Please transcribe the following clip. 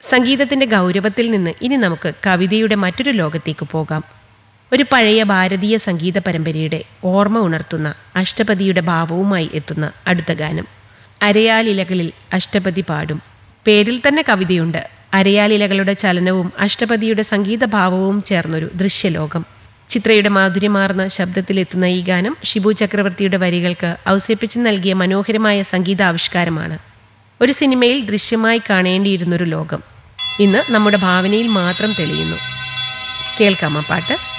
സംഗീതത്തിന്റെ ഗൗരവത്തിൽ നിന്ന് ഇനി നമുക്ക് കവിതയുടെ മറ്റൊരു ലോകത്തേക്ക് പോകാം ഒരു പഴയ ഭാരതീയ സംഗീത പരമ്പരയുടെ ഓർമ്മ ഉണർത്തുന്ന അഷ്ടപതിയുടെ ഭാവവുമായി എത്തുന്ന അടുത്ത ഗാനം അരയാലിലകളിൽ അഷ്ടപതി പാടും പേരിൽ തന്നെ കവിതയുണ്ട് അരയാലിലകളുടെ ചലനവും അഷ്ടപതിയുടെ സംഗീതഭാവവും ചേർന്നൊരു ദൃശ്യലോകം ചിത്രയുടെ മാധുര്യമാർന്ന ശബ്ദത്തിലെത്തുന്ന ഈ ഗാനം ഷിബു ചക്രവർത്തിയുടെ വരികൾക്ക് ഔസേപ്പിച്ച് നൽകിയ മനോഹരമായ സംഗീതാവിഷ്കാരമാണ് ഒരു സിനിമയിൽ ദൃശ്യമായി കാണേണ്ടിയിരുന്നൊരു ലോകം ഇന്ന് നമ്മുടെ ഭാവനയിൽ മാത്രം തെളിയുന്നു കേൾക്കാം ആ പാട്ട്